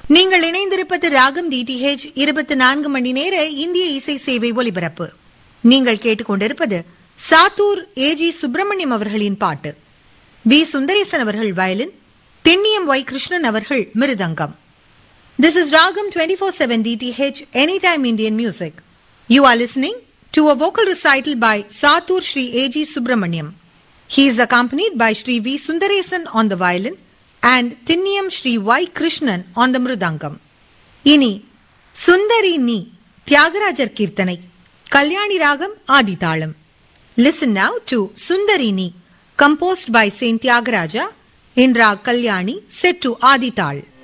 நீங்கள் இணைந்திருப்பது ராகம் டிடிஹெச் இருபத்தி நான்கு மணி நேர இந்திய இசை சேவை ஒலிபரப்பு நீங்கள் கேட்டுக்கொண்டிருப்பது சாத்தூர் ஏஜி சுப்பிரமணியம் அவர்களின் பாட்டு வி சுந்தரேசன் அவர்கள் வயலின் திண்ணியம் ஒய் கிருஷ்ணன் அவர்கள் மிருதங்கம் This is Ragam 24/7 DTH Anytime Indian Music. You are listening to a vocal recital by Satur Sri A.G. Subramaniam. He is accompanied by Sri V. Sundaresan on the violin and Thinniyam Sri Y. Krishnan on the mridangam. இனி சுந்தரி நீ தியாகராஜர் கீர்த்தனை கல்யாணி ராகம் ஆதிதாளம் listen now to Sundari Nee composed by Saint Tyagaraja in Rag Kalyani set to ஆதிதாள்